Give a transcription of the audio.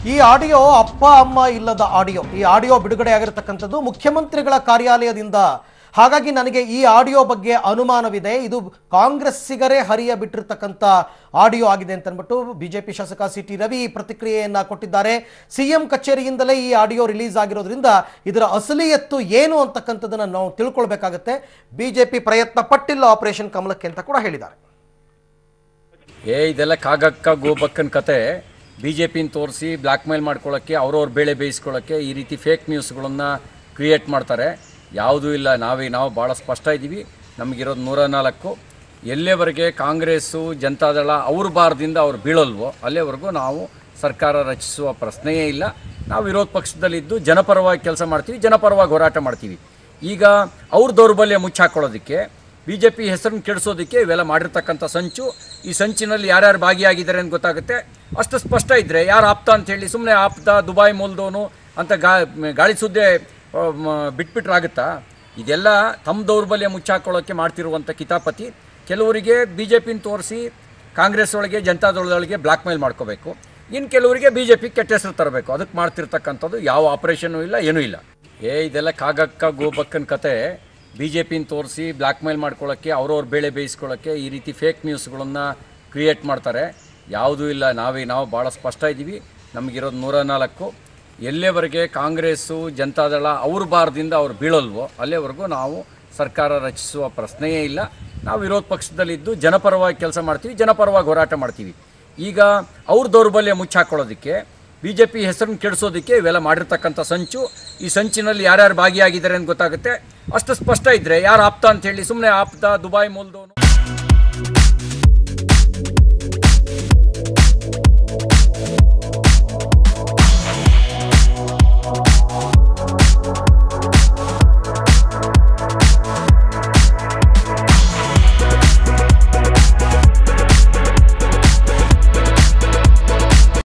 ಈ ಆಡಿಯೋ ಅಪ್ಪ ಅಮ್ಮ ಇಲ್ಲದ ಆಡಿಯೋ ಈ ಆಡಿಯೋ ಬಿಡುಗಡೆ ಆಗಿರತಕ್ಕಂಥದ್ದು ಮುಖ್ಯಮಂತ್ರಿಗಳ ಕಾರ್ಯಾಲಯದಿಂದ ಹಾಗಾಗಿ ನನಗೆ ಈ ಆಡಿಯೋ ಬಗ್ಗೆ ಅನುಮಾನವಿದೆ ಇದು ಕಾಂಗ್ರೆಸ್ಸಿಗರೇ ಹರಿಯ ಬಿಟ್ಟಿರ್ತಕ್ಕಂಥ ಆಡಿಯೋ ಆಗಿದೆ ಅಂತ ಅಂದ್ಬಿಟ್ಟು ಬಿಜೆಪಿ ಶಾಸಕ ಸಿ ಟಿ ರವಿ ಪ್ರತಿಕ್ರಿಯೆಯನ್ನ ಕೊಟ್ಟಿದ್ದಾರೆ ಸಿಎಂ ಕಚೇರಿಯಿಂದಲೇ ಈ ಆಡಿಯೋ ರಿಲೀಸ್ ಆಗಿರೋದ್ರಿಂದ ಇದರ ಅಸಲಿಯತ್ತು ಏನು ಅಂತಕ್ಕಂಥದ್ದನ್ನ ನಾವು ತಿಳ್ಕೊಳ್ಬೇಕಾಗತ್ತೆ ಬಿಜೆಪಿ ಪ್ರಯತ್ನ ಪಟ್ಟಿಲ್ಲ ಆಪರೇಷನ್ ಕಮಲಕ್ಕೆ ಅಂತ ಕೂಡ ಹೇಳಿದ್ದಾರೆ ಏ ಇದೆಲ್ಲ ಕಾಗಕ್ಕ ಗೋಬಕ್ಕನ ಕತೆ ಬಿ ಜೆ ಪಿನ ತೋರಿಸಿ ಬ್ಲ್ಯಾಕ್ ಮೇಲ್ ಮಾಡ್ಕೊಳ್ಳೋಕ್ಕೆ ಅವ್ರವ್ರ ಬೇಳೆ ಬೇಯಿಸ್ಕೊಳ್ಳೋಕ್ಕೆ ಈ ರೀತಿ ಫೇಕ್ ನ್ಯೂಸ್ಗಳನ್ನು ಕ್ರಿಯೇಟ್ ಮಾಡ್ತಾರೆ ಯಾವುದೂ ಇಲ್ಲ ನಾವೇ ನಾವು ಭಾಳ ಸ್ಪಷ್ಟ ಇದ್ದೀವಿ ನಮಗಿರೋದು ನೂರ ನಾಲ್ಕು ಎಲ್ಲಿವರೆಗೆ ಕಾಂಗ್ರೆಸ್ಸು ಜನತಾದಳ ಅವ್ರ ಬಾರದಿಂದ ಅವ್ರು ಬೀಳಲ್ವೋ ಅಲ್ಲಿವರೆಗೂ ನಾವು ಸರ್ಕಾರ ರಚಿಸುವ ಪ್ರಶ್ನೆಯೇ ಇಲ್ಲ ನಾವು ವಿರೋಧ ಪಕ್ಷದಲ್ಲಿದ್ದು ಜನಪರವಾಗಿ ಕೆಲಸ ಮಾಡ್ತೀವಿ ಜನಪರವಾಗಿ ಹೋರಾಟ ಮಾಡ್ತೀವಿ ಈಗ ಅವ್ರ ದೌರ್ಬಲ್ಯ ಮುಚ್ಚಾಕೊಳ್ಳೋದಕ್ಕೆ ಬಿ ಜೆ ಪಿ ಹೆಸರನ್ನು ಕೆಡಿಸೋದಕ್ಕೆ ಇವೆಲ್ಲ ಮಾಡಿರ್ತಕ್ಕಂಥ ಸಂಚು ಈ ಸಂಚಿನಲ್ಲಿ ಯಾರ್ಯಾರು ಭಾಗಿಯಾಗಿದ್ದಾರೆ ಅಂತ ಗೊತ್ತಾಗುತ್ತೆ ಅಷ್ಟು ಸ್ಪಷ್ಟ ಇದ್ದರೆ ಯಾರು ಆಪ್ತ ಅಂತ ಹೇಳಿ ಸುಮ್ಮನೆ ಆಪ್ತ ದುಬಾಯ್ ಮೂಲದವನು ಅಂತ ಗಾ ಗಾಳಿ ಸುದ್ದೆ ಆ, ಮ- ಬಿಟ್ಬಿಟ್ರಾಗುತ್ತಾ ಇದೆಲ್ಲ ತಮ್ಮ ದೌರ್ಬಲ್ಯ ಮುಚ್ಚಾಕೊಳ್ಳೋಕ್ಕೆ ಮಾಡ್ತಿರುವಂಥ ಕಿತಾಪತಿ ಕೆಲವರಿಗೆ ಬಿ ಜೆ ಪಿನ ತೋರಿಸಿ ಕಾಂಗ್ರೆಸ್ ಒಳಗೆ ಜನತಾದಳದೊಳಗೆ ಬ್ಲ್ಯಾಕ್ ಮೇಲ್ ಮಾಡ್ಕೋಬೇಕು ಇನ್ನು ಕೆಲವರಿಗೆ ಬಿ ಜೆ ಪಿ ಕೆಟ್ಟ ಹೆಸರು ತರಬೇಕು ಅದಕ್ಕೆ ಮಾಡ್ತಿರ್ತಕ್ಕಂಥದ್ದು ಯಾವ ಆಪರೇಷನ್ನು ಇಲ್ಲ ಏನೂ ಇಲ್ಲ ಏ ಇದೆಲ್ಲ ಕಾಗಕ್ಕ ಗೋಬಕ್ಕನ ಕತೆ ಬಿ ಜೆ ಪಿನ ತೋರಿಸಿ ಬ್ಲ್ಯಾಕ್ ಮೇಲ್ ಮಾಡ್ಕೊಳ್ಳೋಕ್ಕೆ ಅವ್ರವ್ರ ಬೇಳೆ ಬೇಯಿಸ್ಕೊಳ್ಳೋಕ್ಕೆ ಈ ರೀತಿ ಫೇಕ್ ನ್ಯೂಸ್ಗಳನ್ನು ಕ್ರಿಯೇಟ್ ಮಾಡ್ತಾರೆ ಯಾವುದೂ ಇಲ್ಲ ನಾವೇ ನಾವು ಭಾಳ ಸ್ಪಷ್ಟ ಇದ್ದೀವಿ ನಮಗಿರೋದು ನೂರ ನಾಲ್ಕು ಎಲ್ಲಿವರೆಗೆ ಕಾಂಗ್ರೆಸ್ಸು ಜನತಾದಳ ಅವ್ರ ಬಾರದಿಂದ ಅವ್ರು ಬೀಳಲ್ವೋ ಅಲ್ಲಿವರೆಗೂ ನಾವು ಸರ್ಕಾರ ರಚಿಸುವ ಪ್ರಶ್ನೆಯೇ ಇಲ್ಲ ನಾವು ವಿರೋಧ ಪಕ್ಷದಲ್ಲಿದ್ದು ಜನಪರವಾಗಿ ಕೆಲಸ ಮಾಡ್ತೀವಿ ಜನಪರವಾಗಿ ಹೋರಾಟ ಮಾಡ್ತೀವಿ ಈಗ ಅವ್ರ ದೌರ್ಬಲ್ಯ ಮುಚ್ಚಾಕೊಳ್ಳೋದಕ್ಕೆ ಬಿ ಜೆ ಪಿ ಹೆಸರನ್ನು ಕೆಡಿಸೋದಕ್ಕೆ ಇವೆಲ್ಲ ಮಾಡಿರ್ತಕ್ಕಂಥ ಸಂಚು ಈ ಸಂಚಿನಲ್ಲಿ ಯಾರ್ಯಾರು ಭಾಗಿಯಾಗಿದ್ದಾರೆ ಅಂತ ಗೊತ್ತಾಗುತ್ತೆ ಅಷ್ಟು ಸ್ಪಷ್ಟ ಇದ್ದರೆ ಯಾರು ಆಪ್ತ ಅಂತ ಹೇಳಿ ಸುಮ್ಮನೆ ಆಪ್ತ ದುಬಾಯ್ ಮೂಲದವನು